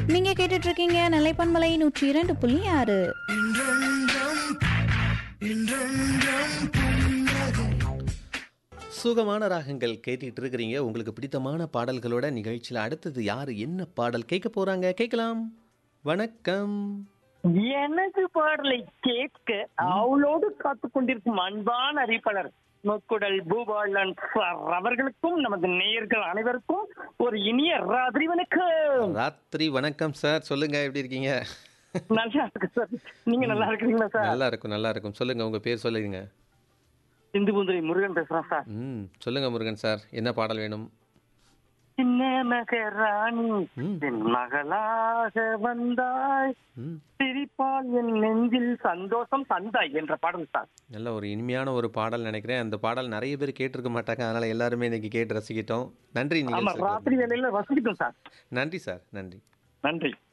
நீங்க கேட்டுட்டு இருக்கீங்க நிலைப்பன்மலை நூற்றி இரண்டு புள்ளி ஆறு சுகமான ராகங்கள் கேட்டுட்டு இருக்கிறீங்க உங்களுக்கு பிடித்தமான பாடல்களோட நிகழ்ச்சியில் அடுத்தது யார் என்ன பாடல் கேட்க போறாங்க கேட்கலாம் வணக்கம் எனது பாடலை கேட்க அவளோடு காத்துக் கொண்டிருக்கும் அன்பான அறிவிப்பாளர் முக்குடல் பூபாலன் சார் அவர்களுக்கும் நமது நேயர்கள் அனைவருக்கும் ஒரு இனிய ராத்திரி வணக்கம் ராத்திரி வணக்கம் சார் சொல்லுங்க எப்படி இருக்கீங்க நல்லா இருக்கு சார் நீங்க நல்லா இருக்கிறீங்களா சார் நல்லா இருக்கும் நல்லா இருக்கும் சொல்லுங்க உங்க பேர் சொல்லுங்க சிந்து பூந்துரை முருகன் பேசுறேன் சார் ம் சொல்லுங்க முருகன் சார் என்ன பாடல் வேணும் சின்ன மகராணி ம். என் மகளாக வந்தாய் ம் சிரிப்பால் என் நெஞ்சில் சந்தோஷம் தந்தாய் என்ற பாடல் சார் நல்ல ஒரு இனிமையான ஒரு பாடல் நினைக்கிறேன் அந்த பாடல் நிறைய பேர் கேட்டிருக்க மாட்டாங்க அதனால எல்லாருமே இன்னைக்கு கேட்டு ரசிக்கிட்டோம் நன்றி ஆமா நீங்கள் ராத்திரி வேலையில ரசிக்கிட்டோம் சார் நன்றி சார் நன்றி நன்றி